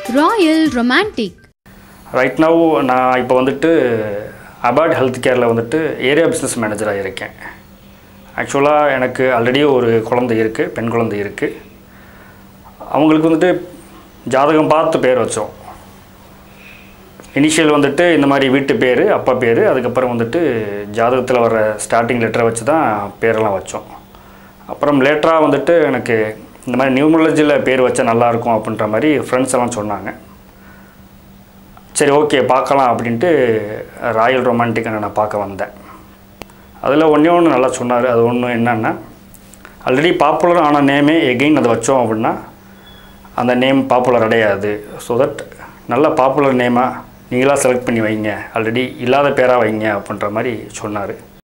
Royal romantic right now நான் இப்போ வந்துட்டு அபார்ட் ஹெல்த் கேரில் வந்துட்டு ஏரியா பிஸ்னஸ் மேனேஜராக இருக்கேன் ஆக்சுவலாக எனக்கு ஆல்ரெடி ஒரு குழந்தை இருக்குது பெண் குழந்தை இருக்குது அவங்களுக்கு வந்துட்டு ஜாதகம் பார்த்து பேர் வச்சோம் இனிஷியல் வந்துட்டு இந்த மாதிரி வீட்டு பேர் அப்பா பேர் அதுக்கப்புறம் வந்துட்டு ஜாதகத்தில் வர ஸ்டார்டிங் லெட்டரை வச்சு தான் பேரெல்லாம் வச்சோம் அப்புறம் லேட்டராக வந்துட்டு எனக்கு இந்த மாதிரி நியூமராலஜியில் பேர் வச்சா நல்லாயிருக்கும் அப்படின்ற மாதிரி ஃப்ரெண்ட்ஸ் எல்லாம் சொன்னாங்க சரி ஓகே பார்க்கலாம் அப்படின்ட்டு ராயல் ரொமான்டிக் நான் பார்க்க வந்தேன் அதில் ஒன்றே ஒன்று நல்லா சொன்னார் அது ஒன்று என்னன்னா ஆல்ரெடி பாப்புலர் ஆன நேமே எகெயின் அதை வச்சோம் அப்படின்னா அந்த நேம் பாப்புலர் அடையாது ஸோ தட் நல்ல பாப்புலர் நேமாக நீங்களாக செலக்ட் பண்ணி வைங்க ஆல்ரெடி இல்லாத பேராக வைங்க அப்படின்ற மாதிரி சொன்னார்